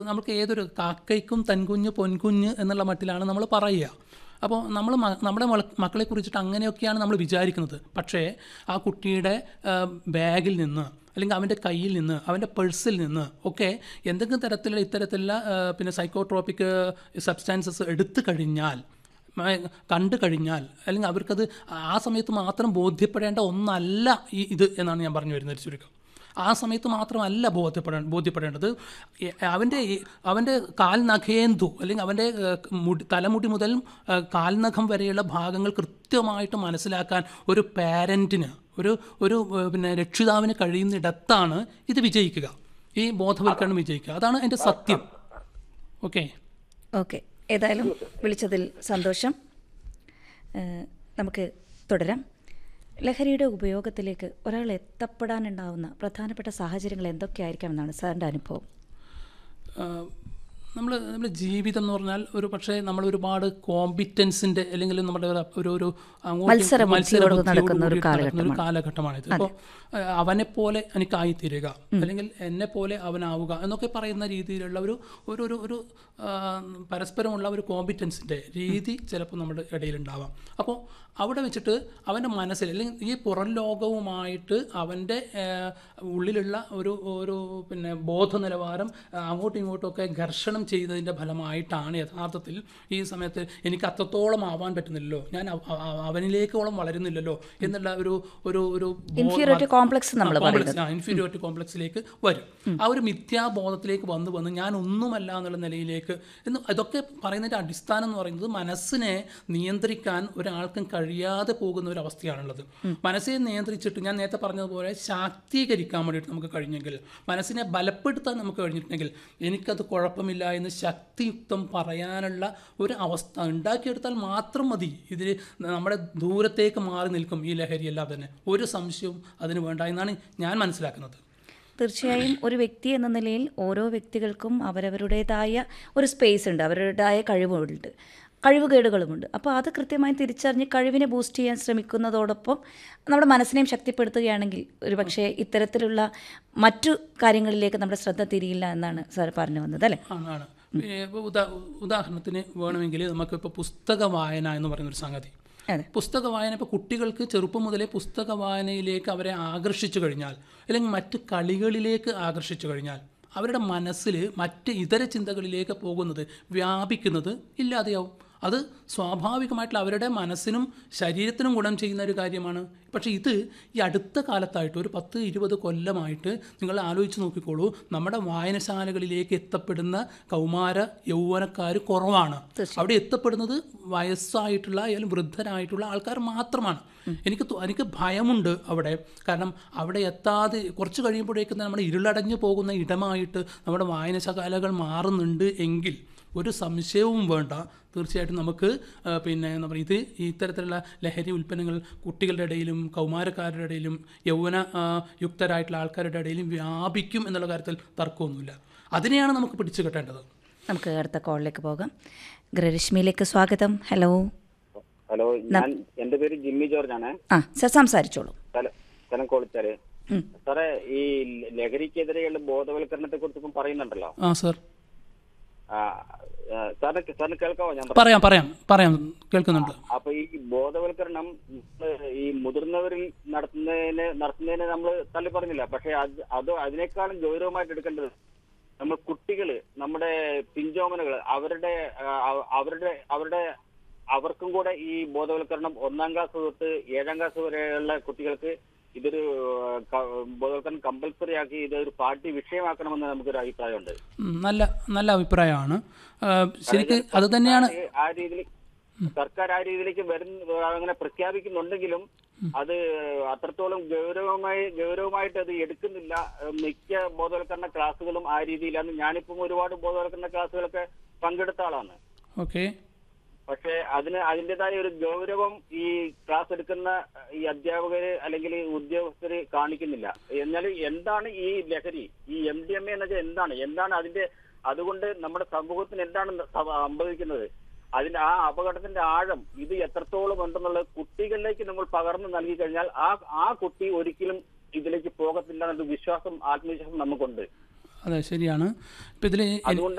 നമുക്ക് ഏതൊരു കാക്കയ്ക്കും തൻകുഞ്ഞ് പൊൻകുഞ്ഞ് എന്നുള്ള മട്ടിലാണ് നമ്മൾ പറയുക അപ്പോൾ നമ്മൾ നമ്മുടെ മക്കളെ കുറിച്ചിട്ട് അങ്ങനെയൊക്കെയാണ് നമ്മൾ വിചാരിക്കുന്നത് പക്ഷേ ആ കുട്ടിയുടെ ആ, ബാഗിൽ നിന്ന് അല്ലെങ്കിൽ അവൻ്റെ കയ്യിൽ നിന്ന് അവൻ്റെ പേഴ്സിൽ നിന്ന് ഒക്കെ എന്തെങ്കിലും തരത്തിലുള്ള ഇത്തരത്തിലുള്ള ആ, പിന്നെ സൈക്കോട്രോപിക് സബ്സ്റ്റാൻസസ് എടുത്തു കഴിഞ്ഞാൽ മ- കണ്ടു കഴിഞ്ഞാൽ അല്ലെങ്കിൽ അവർക്കത് ആ സമയത്ത് മാത്രം ബോധ്യപ്പെടേണ്ട ഒന്നല്ല ഈ ഇത് എന്നാണ് ഞാൻ പറഞ്ഞു വരുന്നത് ഒരു ചുരുക്കം ആ സമയത്ത് മാത്രമല്ല ബോധ്യപ്പെടേ ബോധ്യപ്പെടേണ്ടത് എ- അവൻ്റെ ഈ- അവൻ്റെ കാൽനഖേന്തു അല്ലെങ്കിൽ അവൻ്റെ ഏഹ്, മുടി തലമുടി മുതൽ ഏഹ്, കാൽനഖം വരെയുള്ള ഭാഗങ്ങൾ കൃത്യമായിട്ട് മനസ്സിലാക്കാൻ ഒരു പാരൻറ്റിന് ഒരു ഒരു ഏഹ്, പിന്നെ രക്ഷിതാവിന് കഴിയുന്നിടത്താണ് ഇത് വിജയിക്കുക ഈ ബോധവൽക്കരണം വിജയിക്കുക അതാണ് എൻ്റെ സത്യം ഓക്കെ ഓക്കെ ഏതായാലും വിളിച്ചതിൽ സന്തോഷം ഏഹ് നമുക്ക് തുടരാം ലഹരിയുടെ ഉപയോഗത്തിലേക്ക് ഒരാൾ എത്തപ്പെടാനുണ്ടാവുന്ന പ്രധാനപ്പെട്ട സാഹചര്യങ്ങൾ എന്തൊക്കെയായിരിക്കാം എന്നാണ് സാറിൻ്റെ അനുഭവം നമ്മൾ നമ്മുടെ ജീവിതം എന്ന് പറഞ്ഞാൽ ഒരു പക്ഷേ നമ്മൾ ഒരുപാട് കോമ്പിറ്റൻസിൻ്റെ അല്ലെങ്കിൽ നമ്മുടെ ഒരു ഒരു ഒരു അങ്ങോട്ടും മത്സര ബുദ്ധിയോട് മത്സരബുദ്ധിയോട് നടക്കുന്ന ഒരു കൂടിയിട്ട് നടക്കുന്ന ഒരു കാലഘട്ടമാണിത് ഇപ്പോൾ അവനെ പോലെ എനിക്കായിത്തീരുക അല്ലെങ്കിൽ എന്നെ പോലെ അവനാവുക എന്നൊക്കെ പറയുന്ന രീതിയിലുള്ള ഒരു ഒരു ഒരു ഒരു ആ, പരസ്പരമുള്ള ഒരു കോമ്പിറ്റൻസിൻ്റെ രീതി ചിലപ്പോൾ നമ്മുടെ ഇടയിലുണ്ടാവാം അപ്പോൾ അവിടെ വെച്ചിട്ട് അവൻ്റെ മനസ്സിൽ അല്ലെങ്കിൽ ഈ പുറം ലോകവുമായിട്ട് അവൻ്റെ ആ, ഉള്ളിലുള്ള ഒരു ഒരു പിന്നെ ബോധ നിലവാരം ആ, അങ്ങോട്ടും ഇങ്ങോട്ടും ഒക്കെ ഘർഷണം ചെയ്തതിൻ്റെ ഫലമായിട്ടാണ് യഥാർത്ഥത്തിൽ ഈ സമയത്ത് എനിക്ക് അത്രത്തോളം ആവാൻ പറ്റുന്നില്ലല്ലോ ഞാൻ അവ- അവ- അവനിലേക്കോളം വളരുന്നില്ലല്ലോ എന്നുള്ള ഒരു ഒരു ഒരു ഇൻഫീരിയോറിറ്റി കോംപ്ലക്സ് നമ്മൾ പറയുന്നത് ഇൻഫീരിയോറിറ്റി കോംപ്ലക്സിലേക്ക് വരും ആ ഒരു മിഥ്യാബോധത്തിലേക്ക് വന്ന് വന്ന് ഞാൻ ഒന്നുമല്ല എന്നുള്ള നിലയിലേക്ക് എന്ന് ഇതൊക്കെ പറയുന്നതിൻ്റെ അടിസ്ഥാനം എന്ന് പറയുന്നത് മനസ്സിനെ നിയന്ത്രിക്കാൻ ഒരാൾക്കും കഴിയാതെ പോകുന്ന ഒരു അവസ്ഥയാണുള്ളത് മനസ്സിനെ നിയന്ത്രിച്ചിട്ട് ഞാൻ നേരത്തെ പറഞ്ഞതുപോലെ ശാക്തീകരിക്കാൻ വേണ്ടിയിട്ട് നമുക്ക് കഴിഞ്ഞെങ്കിൽ മനസ്സിനെ ബലപ്പെടുത്താൻ നമുക്ക് കഴിഞ്ഞിട്ടുണ്ടെങ്കിൽ എനിക്കത് കുഴപ്പമില്ല എന്ന് ശക്തിയുക്തം പറയാനുള്ള ഒരു അവസ്ഥ ഉണ്ടാക്കിയെടുത്താൽ മാത്രം മതി ഇതിൽ നമ്മുടെ ദൂരത്തേക്ക് മാറി നിൽക്കും ഈ ലഹരിയെല്ലാം തന്നെ ഒരു സംശയവും അതിന് വേണ്ട എന്നാണ് ഞാൻ മനസ്സിലാക്കുന്നത് തീർച്ചയായും ഒരു വ്യക്തി എന്ന നിലയിൽ ഓരോ വ്യക്തികൾക്കും അവരവരുടേതായ ഒരു സ്പേസ് ഉണ്ട് അവരുടേതായ കഴിവുകളുണ്ട് കഴിവുകേടുകളുമുണ്ട് അപ്പോൾ അത് കൃത്യമായി തിരിച്ചറിഞ്ഞ് കഴിവിനെ ബൂസ്റ്റ് ചെയ്യാൻ ശ്രമിക്കുന്നതോടൊപ്പം നമ്മുടെ മനസ്സിനെയും ശക്തിപ്പെടുത്തുകയാണെങ്കിൽ ഒരു പക്ഷേ ഇത്തരത്തിലുള്ള മറ്റു കാര്യങ്ങളിലേക്ക് നമ്മുടെ ശ്രദ്ധ തിരിയില്ല എന്നാണ് സാർ പറഞ്ഞു വന്നത് അല്ലേ ആണ് ആണ് ഇപ്പോൾ ഉദാ ഉദാഹരണത്തിന് വേണമെങ്കിൽ നമുക്കിപ്പോൾ പുസ്തക വായന എന്ന് പറയുന്നൊരു സംഗതി അതെ പുസ്തക വായന ഇപ്പോൾ കുട്ടികൾക്ക് ചെറുപ്പം മുതലേ പുസ്തക വായനയിലേക്ക് അവരെ ആകർഷിച്ചു കഴിഞ്ഞാൽ അല്ലെങ്കിൽ മറ്റ് കളികളിലേക്ക് ആകർഷിച്ചു കഴിഞ്ഞാൽ അവരുടെ മനസ്സിൽ മറ്റ് ഇതര ചിന്തകളിലേക്ക് പോകുന്നത് വ്യാപിക്കുന്നത് ഇല്ലാതെയാവും അത് സ്വാഭാവികമായിട്ടുള്ള അവരുടെ മനസ്സിനും ശരീരത്തിനും ഗുണം ചെയ്യുന്ന ഒരു കാര്യമാണ് പക്ഷേ ഇത് ഈ അടുത്ത കാലത്തായിട്ട് ഒരു പത്ത് ഇരുപത് കൊല്ലമായിട്ട് നിങ്ങൾ ആലോചിച്ച് നോക്കിക്കോളൂ നമ്മുടെ വായനശാലകളിലേക്ക് എത്തപ്പെടുന്ന കൗമാര യൗവനക്കാർ കുറവാണ് അവിടെ എത്തപ്പെടുന്നത് വയസ്സായിട്ടുള്ള അല്ലെങ്കിൽ വൃദ്ധരായിട്ടുള്ള ആൾക്കാർ മാത്രമാണ് എനിക്ക് തോ- എനിക്ക് ഭയമുണ്ട് അവിടെ കാരണം അവിടെ എത്താതെ കുറച്ച് കഴിയുമ്പോഴേക്കും നമ്മുടെ ഇരുളടഞ്ഞു പോകുന്ന ഇടമായിട്ട് നമ്മുടെ വായനശാലകൾ മാറുന്നുണ്ട് എങ്കിൽ ഒരു സംശയവും വേണ്ട തീർച്ചയായിട്ടും നമുക്ക് ആ, പിന്നെ എന്താ പറയുക ഇത് ഈ ഇത്തരത്തിലുള്ള ലഹരി ഉൽപ്പന്നങ്ങൾ കുട്ടികളുടെ ഇടയിലും കൗമാരക്കാരുടെ ഇടയിലും യൗവന ആ, യുക്തരായിട്ടുള്ള ആൾക്കാരുടെ ഇടയിലും വ്യാപിക്കും എന്നുള്ള കാര്യത്തിൽ തർക്കമൊന്നുമില്ല അതിനെയാണ് നമുക്ക് പിടിച്ചു കെട്ടേണ്ടത് നമുക്ക് അടുത്ത കോളിലേക്ക് പോകാം ഗൃഹരശ്മിയിലേക്ക് സ്വാഗതം ഹലോ ഹലോ ഞാൻ എന്റെ പേര് ജിമ്മി ജോർജ് ആണ് ആ സാർ സംസാരിച്ചോളൂ സ്ഥലം സ്ഥലം കോളിച്ചാല് ഉം. സാറേ ഈ ലഹരിക്കെതിരെയുള്ള ബോധവൽക്കരണത്തെ കുറിച്ച് ഇപ്പം പറയുന്നുണ്ടല്ലോ ആ സർ ആ, ആ, സാറിന് സാറിന് കേൾക്കാവോ ഞാൻ പറയാം പറയാം പറയാം കേൾക്കുന്നുണ്ട് അപ്പൊ ഈ ബോധവൽക്കരണം നമ്മള് ഈ മുതിർന്നവരിൽ നടത്തുന്നതിന് നടത്തുന്നതിന് നമ്മൾ തള്ളി പറഞ്ഞില്ല പക്ഷെ അത് അത് അതിനേക്കാളും ഗൗരവമായിട്ട് എടുക്കേണ്ടത് നമ്മൾ കുട്ടികള് നമ്മുടെ പിഞ്ചോമനകൾ അവരുടെ ആ, അവ- അവരുടെ അവരുടെ അവർക്കും കൂടെ ഈ ബോധവൽക്കരണം ഒന്നാം ക്ലാസ് തൊട്ട് ഏഴാം ക്ലാസ് വരെയുള്ള കുട്ടികൾക്ക് ഇതൊരു ആ, ക- ബോധവൽക്കരണം കമ്പൽസറി ആക്കി ഇതൊരു പാർട്ടി വിഷയമാക്കണമെന്ന് നമുക്കൊരു അഭിപ്രായമുണ്ട് ഉം, നല്ല നല്ല അഭിപ്രായമാണ് ആ, ശരിക്ക് അത് തന്നെയാണ് ആ രീതിയിൽ സർക്കാർ ആ രീതിയിലേക്ക് വരുന്ന അങ്ങനെ പ്രഖ്യാപിക്കുന്നുണ്ടെങ്കിലും അത് അത്രത്തോളം ഗൗരവമായി ഗൗരവമായിട്ട് അത് എടുക്കുന്നില്ല ഏഹ് മിക്ക ബോധവൽക്കരണ ക്ലാസ്സുകളും ആ രീതിയിലാണ് ഞാനിപ്പം ഒരുപാട് ബോധവൽക്കരണ ക്ലാസ്സുകളൊക്കെ പങ്കെടുത്ത ആളാണ് ഓക്കെ പക്ഷെ അതിന് അതിൻ്റെതായ ഒരു ഗൗരവം ഈ ക്ലാസ് എടുക്കുന്ന ഈ അധ്യാപകര് അല്ലെങ്കിൽ ഈ ഉദ്യോഗസ്ഥര് കാണിക്കുന്നില്ല എന്നാൽ എന്താണ് ഈ ലഹരി ഈ എം ഡി എം എ എന്നൊക്കെ എന്താണ് എന്താണ് അതിന്റെ അതുകൊണ്ട് നമ്മുടെ സമൂഹത്തിന് എന്താണ് സ- സംഭവിക്കുന്നത് അതിന്റെ ആ അപകടത്തിന്റെ ആഴം ഇത് എത്രത്തോളം ഉണ്ടെന്നുള്ളത് കുട്ടികളിലേക്ക് നമ്മൾ പകർന്നു നൽകി കഴിഞ്ഞാൽ ആ ആ കുട്ടി ഒരിക്കലും ഇതിലേക്ക് പോകത്തില്ല എന്നൊരു വിശ്വാസം ആത്മവിശ്വാസം നമുക്കുണ്ട് അതെ ശരിയാണ് ഇപ്പം ഇതിൽ അതുകൊണ്ട്